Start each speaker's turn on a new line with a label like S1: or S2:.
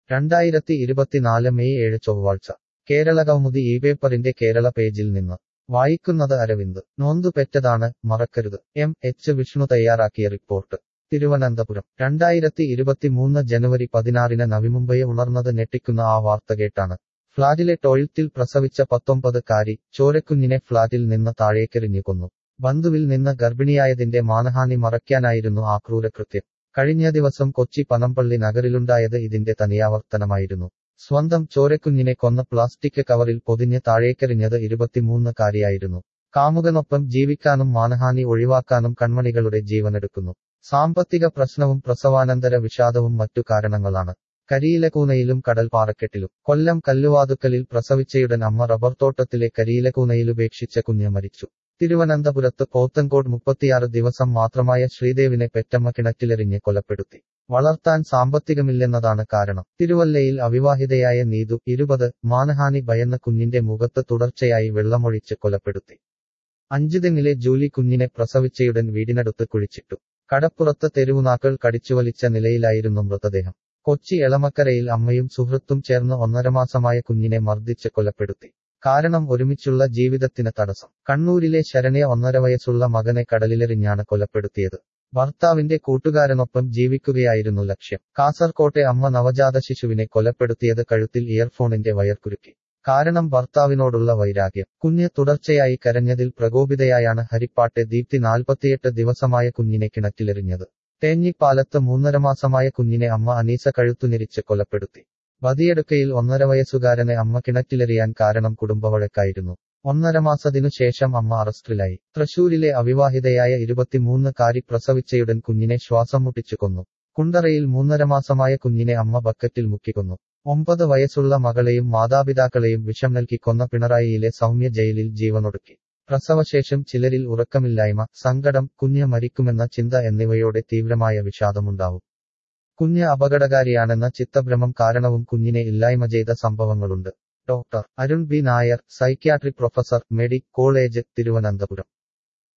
S1: രണ്ടായിരത്തി ഇരുപത്തിനാല് മെയ് ഏഴ് ചൊവ്വാഴ്ച കേരള കൗമുദി ഈ പേപ്പറിന്റെ കേരള പേജിൽ നിന്ന് വായിക്കുന്നത് അരവിന്ദ് നോന്തുപെറ്റതാണ് മറക്കരുത് എം എച്ച് വിഷ്ണു തയ്യാറാക്കിയ റിപ്പോർട്ട് തിരുവനന്തപുരം രണ്ടായിരത്തി ഇരുപത്തിമൂന്ന് ജനുവരി പതിനാറിന് നവിമുംബൈ ഉണർന്നത് ഞെട്ടിക്കുന്ന ആ വാർത്ത കേട്ടാണ് ഫ്ളാറ്റിലെ ടോയ്ലറ്റിൽ പ്രസവിച്ച പത്തൊമ്പത് കാരി ചോരക്കുഞ്ഞിനെ ഫ്ളാറ്റിൽ നിന്ന് താഴേക്കെറിഞ്ഞു കൊന്നു ബന്ധുവിൽ നിന്ന് ഗർഭിണിയായതിന്റെ മാനഹാനി മറയ്ക്കാനായിരുന്നു ആ ക്രൂരകൃത്യം കഴിഞ്ഞ ദിവസം കൊച്ചി പനമ്പള്ളി നഗറിലുണ്ടായത് ഇതിന്റെ തനിയാവർത്തനമായിരുന്നു സ്വന്തം ചോരക്കുഞ്ഞിനെ കൊന്ന പ്ലാസ്റ്റിക് കവറിൽ പൊതിഞ്ഞ് താഴേക്കെറിഞ്ഞത് ഇരുപത്തിമൂന്ന് കാരിയായിരുന്നു കാമുകനൊപ്പം ജീവിക്കാനും മാനഹാനി ഒഴിവാക്കാനും കൺമണികളുടെ ജീവനെടുക്കുന്നു സാമ്പത്തിക പ്രശ്നവും പ്രസവാനന്തര വിഷാദവും മറ്റു കാരണങ്ങളാണ് കരിയിലക്കൂനയിലും കടൽപ്പാറക്കെട്ടിലും കൊല്ലം കല്ലുവാതുക്കലിൽ പ്രസവിച്ചയുടൻ അമ്മ റബ്ബർ തോട്ടത്തിലെ കരിയിലക്കൂനയിലുപേക്ഷിച്ച കുഞ്ഞ് മരിച്ചു തിരുവനന്തപുരത്ത് പോത്തൻകോട് മുപ്പത്തിയാറ് ദിവസം മാത്രമായ ശ്രീദേവിനെ പെറ്റമ്മ കിണറ്റിലെറിഞ്ഞ് കൊലപ്പെടുത്തി വളർത്താൻ സാമ്പത്തികമില്ലെന്നതാണ് കാരണം തിരുവല്ലയിൽ അവിവാഹിതയായ നീതു ഇരുപത് മാനഹാനി ഭയന്ന കുഞ്ഞിന്റെ മുഖത്ത് തുടർച്ചയായി വെള്ളമൊഴിച്ച് കൊലപ്പെടുത്തി അഞ്ചുതെങ്ങിലെ ജൂലി കുഞ്ഞിനെ പ്രസവിച്ചയുടൻ വീടിനടുത്ത് കുഴിച്ചിട്ടു കടപ്പുറത്ത് തെരുവുനാക്കൾ കടിച്ചുവലിച്ച നിലയിലായിരുന്നു മൃതദേഹം കൊച്ചി എളമക്കരയിൽ അമ്മയും സുഹൃത്തും ചേർന്ന് ഒന്നരമാസമായ കുഞ്ഞിനെ മർദ്ദിച്ച് കൊലപ്പെടുത്തി കാരണം ഒരുമിച്ചുള്ള ജീവിതത്തിന് തടസ്സം കണ്ണൂരിലെ ശരണ്യ ഒന്നര വയസ്സുള്ള മകനെ കടലിലെറിഞ്ഞാണ് കൊലപ്പെടുത്തിയത് ഭർത്താവിന്റെ കൂട്ടുകാരനൊപ്പം ജീവിക്കുകയായിരുന്നു ലക്ഷ്യം കാസർകോട്ടെ അമ്മ നവജാത ശിശുവിനെ കൊലപ്പെടുത്തിയത് കഴുത്തിൽ ഇയർഫോണിന്റെ വയർക്കുരുക്കി കാരണം ഭർത്താവിനോടുള്ള വൈരാഗ്യം കുഞ്ഞ് തുടർച്ചയായി കരഞ്ഞതിൽ പ്രകോപിതയായാണ് ഹരിപ്പാട്ടെ ദീപ്തി നാൽപ്പത്തിയെട്ട് ദിവസമായ കുഞ്ഞിനെ കിണറ്റിലെറിഞ്ഞത് തേഞ്ഞിപ്പാലത്ത് മൂന്നര മാസമായ കുഞ്ഞിനെ അമ്മ അനീസ കഴുത്തുനിരിച്ച് കൊലപ്പെടുത്തി ബദിയെടുക്കയിൽ ഒന്നര വയസ്സുകാരനെ അമ്മ കിണറ്റിലെറിയാൻ കാരണം കുടുംബവഴക്കായിരുന്നു ഒന്നര മാസത്തിനു ശേഷം അമ്മ അറസ്റ്റിലായി തൃശൂരിലെ അവിവാഹിതയായ ഇരുപത്തിമൂന്ന് കാരി പ്രസവിച്ചയുടൻ കുഞ്ഞിനെ ശ്വാസം മുട്ടിച്ചു കൊന്നു കുണ്ടറയിൽ മൂന്നര മാസമായ കുഞ്ഞിനെ അമ്മ ബക്കറ്റിൽ മുക്കിക്കൊന്നു ഒമ്പത് വയസ്സുള്ള മകളെയും മാതാപിതാക്കളെയും വിഷം നൽകി കൊന്ന പിണറായിയിലെ സൗമ്യ ജയിലിൽ ജീവനൊടുക്കി പ്രസവശേഷം ചിലരിൽ ഉറക്കമില്ലായ്മ സങ്കടം കുഞ്ഞ് മരിക്കുമെന്ന ചിന്ത എന്നിവയോടെ തീവ്രമായ വിഷാദമുണ്ടാവും കുഞ്ഞ് അപകടകാരിയാണെന്ന ചിത്തഭ്രമം കാരണവും കുഞ്ഞിനെ ഇല്ലായ്മ ചെയ്ത സംഭവങ്ങളുണ്ട് doctor Arun B Nair psychiatry professor medi college Thiruvananthapuram